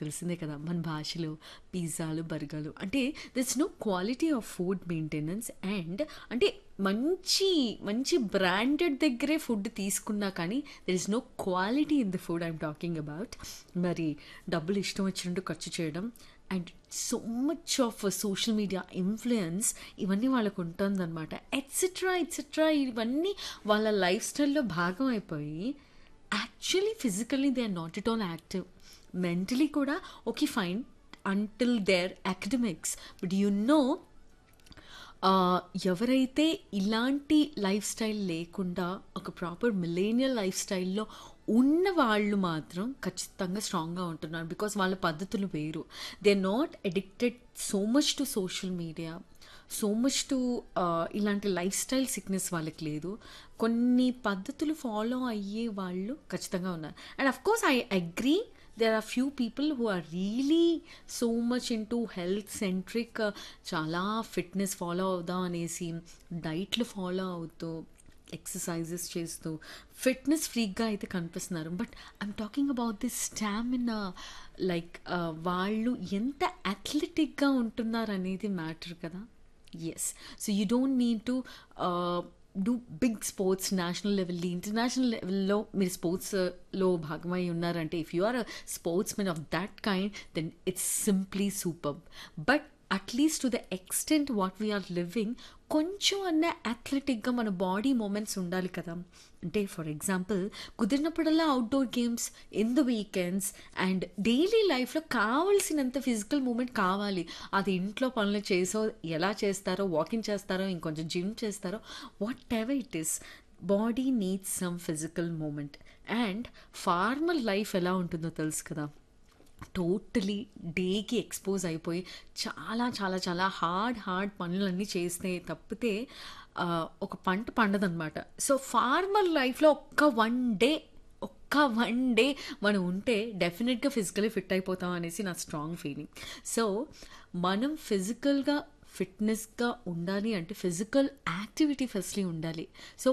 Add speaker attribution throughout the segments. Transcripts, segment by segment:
Speaker 1: తెలిసిందే కదా మన భాషలో పిజ్జాలు బర్గర్లు అంటే that's no quality of food maintenance and అంటే మంచి మంచి బ్రాండెడ్ దగ్గరే ఫుడ్ తీసుకున్నా కానీ there is no quality in the food I'm talking about మరి డబ్బులు ఇష్టం వచ్చినట్టు ఖర్చు చేయడం and so much of social media influence ఇవన్నీ వాళ్ళకు ఉంటుందన్నమాట ఎట్సెట్రా ఎట్సెట్రా ఇవన్నీ వాళ్ళ లైఫ్ స్టైల్లో భాగం అయిపోయి actually physically they are not it all active mentally కూడా okay fine until there academics but you know ఎవరైతే ఇలాంటి లైఫ్ స్టైల్ లేకుండా ఒక ప్రాపర్ మిలేనియల్ లైఫ్ స్టైల్లో ఉన్న వాళ్ళు మాత్రం ఖచ్చితంగా స్ట్రాంగ్గా ఉంటున్నారు బికాస్ వాళ్ళ పద్ధతులు వేరు they not addicted so much to social media so much to ఇలాంటి లైఫ్ స్టైల్ సిక్నెస్ వాళ్ళకి లేదు కొన్ని పద్ధతులు ఫాలో అయ్యే వాళ్ళు ఖచ్చితంగా ఉన్నారు and of course I agree there are few people who are really so much into health centric చాలా ఫిట్నెస్ ఫాలో అవుదాం అనేసి డైట్లు ఫాలో అవుతూ ఎక్సర్సైజెస్ చేస్తూ ఫిట్నెస్ ఫ్రీక్గా అయితే కనిపిస్తున్నారు but I'm talking about this stamina like వాళ్ళు ఎంత అథ్లెటిక్గా ఉంటున్నారు అనేది మ్యాటర్ కదా yes so you don't need to do big sports national level international లెవెల్లో మీరు స్పోర్ట్స్లో భాగమై ఉన్నారంటే if you are a sports men of that kind then it's simply super but at least to the extent what we are living కొంచెం అన్న అథ్లెటిక్గా మన body moments ఉండాలి కదా అంటే ఫర్ ఎగ్జాంపుల్ కుదిరినప్పుడల్లా outdoor games in the weekends and daily లైఫ్లో కావాల్సినంత ఫిజికల్ మూమెంట్ కావాలి అది ఇంట్లో పనులు చేసో ఎలా చేస్తారో వాకింగ్ చేస్తారో ఇంకొంచెం జిమ్ చేస్తారో whatever it is body needs some physical moment and formal life ఎలా ఉంటుందో తెలుసు కదా టోటలీ డేకి ఎక్స్పోజ్ అయిపోయి చాలా చాలా చాలా హార్డ్ హార్డ్ పనులన్నీ చేస్తే తప్పితే ఒక పంట పండదనమాట సో ఫార్మల్ లైఫ్లో ఒక్క వన్ డే ఒక్క వన్ డే మనం ఉంటే డెఫినెట్గా ఫిజికలీ ఫిట్ అయిపోతాం అనేసి నా స్ట్రాంగ్ ఫీలింగ్ సో మనం ఫిజికల్గా ఫిట్నెస్గా ఉండాలి అంటే ఫిజికల్ యాక్టివిటీ ఫస్ట్లీ ఉండాలి సో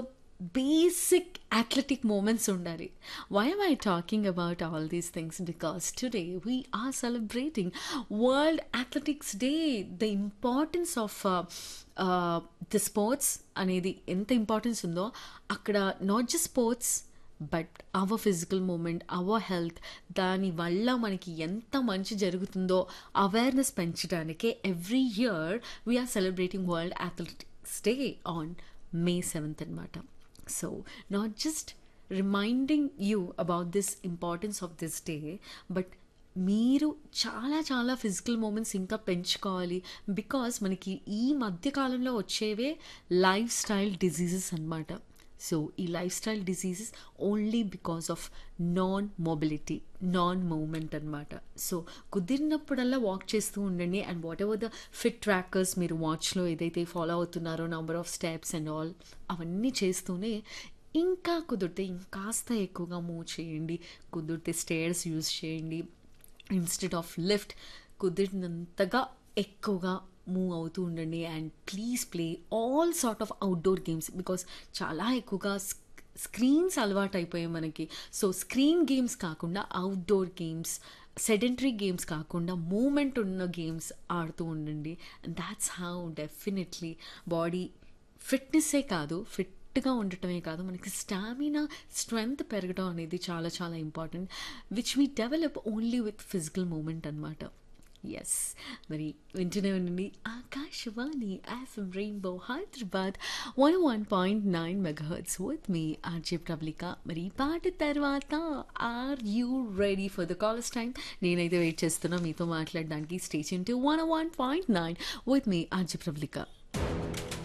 Speaker 1: బేసిక్ athletic moments ఉండాలి why am i talking about all these things because today we are celebrating world athletics day the importance of uh, uh, the sports అనేది ఎంత importance ఉందో అక్కడ not just sports but our physical moment our health దానివల్ల మనకి ఎంత మంచి జరుగుతుందో awareness పెంచడానికే every year we are celebrating world athletics day on May seventh అనమాట so not just reminding you about this importance of this day but మీరు చాలా చాలా ఫిజికల్ మూమెంట్స్ ఇంకా పెంచుకోవాలి బికాస్ మనకి ఈ మధ్యకాలంలో వచ్చేవే లైఫ్ స్టైల్ డిజీజెస్ అనమాట సో ఈ life style diseases only because of non mobility non moment అనమాట సో కుదిరినప్పుడల్లా వాక్ చేస్తూ ఉండండి and whatever the fit trackers మీరు వాచ్లో ఏదైతే ఫాలో అవుతున్నారో number of steps and all అవన్నీ చేస్తూనే ఇంకా కుదిరితే ఇంకాస్త ఎక్కువగా మూవ్ చేయండి కుదిరితే స్టేర్స్ యూజ్ చేయండి ఇన్స్టెడ్ ఆఫ్ లిఫ్ట్ కుదిరినంతగా ఎక్కువగా మూవ్ అవుతూ ఉండండి and please play all sort of outdoor games because చాలా ఎక్కువగా స్క్రీన్స్ అలవాటు అయిపోయాయి మనకి సో స్క్రీన్ గేమ్స్ కాకుండా అవుట్డోర్ గేమ్స్ సెడెంటరీ గేమ్స్ కాకుండా మూమెంట్ ఉన్న గేమ్స్ ఆడుతూ ఉండండి and that's how definitely body ఫిట్నెస్సే కాదు ఫిట్ ఫిట్గా ఉండటమే కాదు మనకి స్టామినా స్ట్రెంగ్త్ పెరగడం అనేది చాలా చాలా important which we develop only with physical moment అనమాట ఎస్ మరి వింటూనే ఉండండి Akashvani FM rainbow Hyderabad one one point nine megahertz with మీ ఆర్జే ప్రబ్లిక మరి ఈ పాట తర్వాత are you ready for the callers time నేనైతే వెయిట్ చేస్తున్నా మీతో మాట్లాడడానికి station to one one point nine with మీ ఆర్జే ప్రబ్లిక